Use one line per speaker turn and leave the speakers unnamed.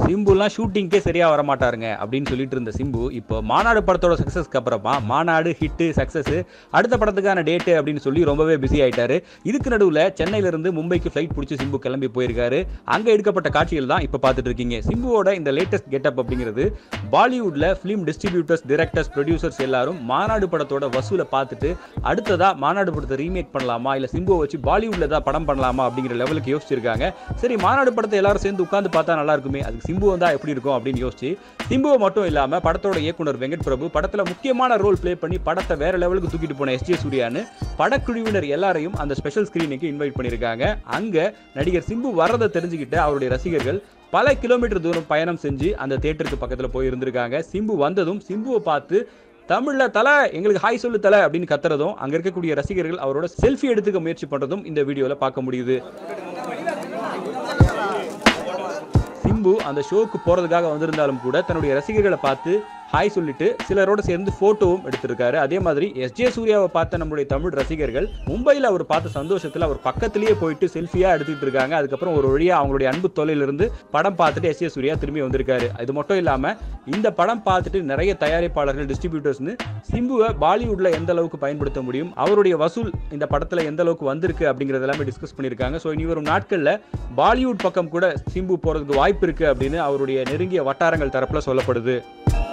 சிம்புலாம் ஷூட்டிங்க்கே சரியா வர மாட்டாருங்க அப்படின்னு சொல்லிட்டு இருந்த சிம்பு இப்போ மாநாடு படத்தோட சக்ஸஸ்க்கு அப்புறமா மாநாடு ஹிட்டு சக்ஸஸ் அடுத்த படத்துக்கான டேட்டு அப்படின்னு சொல்லி ரொம்பவே பிஸி ஆயிட்டாரு இதுக்கு நடுவில் சென்னையிலிருந்து மும்பைக்கு ஃப்ளைட் பிடிச்சி சிம்பு கிளம்பி போயிருக்காரு அங்க எடுக்கப்பட்ட காட்சிகள் தான் இப்போ பார்த்துட்டு இருக்கீங்க சிம்புவோட இந்த லேட்டஸ்ட் கெட்டப் அப்படிங்கிறது பாலிவுட்ல ஃபிலிம் டிஸ்ட்ரிபியூட்டர்ஸ் டிரெக்டர்ஸ் ப்ரொடியூசர்ஸ் எல்லாரும் மாநாடு படத்தோட வசூலை பார்த்துட்டு அடுத்ததா மாநாடு படத்தை ரீமேக் பண்ணலாமா இல்ல சிம்புவை வச்சு பாலிவுட்ல ஏதாவது படம் பண்ணலாமா அப்படிங்கிற லெவலுக்கு யோசிச்சிருக்காங்க சரி மாநாடு படத்தை எல்லாரும் சேர்ந்து உட்காந்து பார்த்தா நல்லா இருக்குமே அதுக்கு சிம்பு வந்தா எப்படி இருக்கும் அப்படின்னு யோசிச்சு சிம்புவை மட்டும் இல்லாம படத்தோட இயக்குனர் வெங்கட் பிரபு படத்துல முக்கியமான ரோல் ப்ளே பண்ணி படத்தை வேற லெவலுக்கு தூக்கிட்டு போன எஸ் ஜே சூர்யான்னு படக்குழுவினர் எல்லாரையும் அந்த ஸ்பெஷல் ஸ்கிரீனுக்கு இன்வைட் பண்ணியிருக்காங்க அங்க நடிகர் சிம்பு வர்றதை தெரிஞ்சுக்கிட்டு அவருடைய ரசிகர்கள் பல கிலோமீட்டர் தூரம் பயணம் செஞ்சு அந்த தேட்டருக்கு பக்கத்துல போய் இருந்திருக்காங்க சிம்பு வந்ததும் சிம்புவை பார்த்து தமிழ்ல தலை எங்களுக்கு ஹாய் சொல்லு தலை அப்படின்னு கத்துறதும் அங்க இருக்கக்கூடிய ரசிகர்கள் அவரோட செல்ஃபி எடுத்துக்க முயற்சி பண்றதும் இந்த வீடியோல பார்க்க முடியுது சிம்பு அந்த ஷோக்கு போறதுக்காக வந்திருந்தாலும் கூட தன்னுடைய ரசிகர்களை பார்த்து ஹாய் சொல்லிட்டு சிலரோட சேர்ந்து போட்டோவும் எடுத்திருக்காரு அதே மாதிரி எஸ் ஜே சூர்யாவை பார்த்த நம்மளுடைய தமிழ் ரசிகர்கள் மும்பையில் அவர் பார்த்த சந்தோஷத்தில் அவர் பக்கத்திலேயே போயிட்டு செல்ஃபியா எடுத்துட்டு இருக்காங்க அதுக்கப்புறம் ஒரு வழியா அவங்களுடைய அன்பு தொலையிலிருந்து படம் பார்த்துட்டு எஸ் ஜே சூர்யா திரும்பி வந்திருக்காரு இது மட்டும் இல்லாம இந்த படம் பார்த்துட்டு நிறைய தயாரிப்பாளர்கள் டிஸ்ட்ரிபியூட்டர்ஸ்னு சிம்புவை பாலிவுட்ல எந்த அளவுக்கு பயன்படுத்த முடியும் அவருடைய வசூல் இந்த படத்துல எந்த அளவுக்கு வந்திருக்கு அப்படிங்கறது எல்லாமே டிஸ்கஸ் பண்ணியிருக்காங்க ஸோ இனி வரும் நாட்கள்ல பாலிவுட் பக்கம் கூட சிம்பு போறதுக்கு வாய்ப்பு இருக்கு அப்படின்னு அவருடைய நெருங்கிய வட்டாரங்கள் தரப்புல சொல்லப்படுது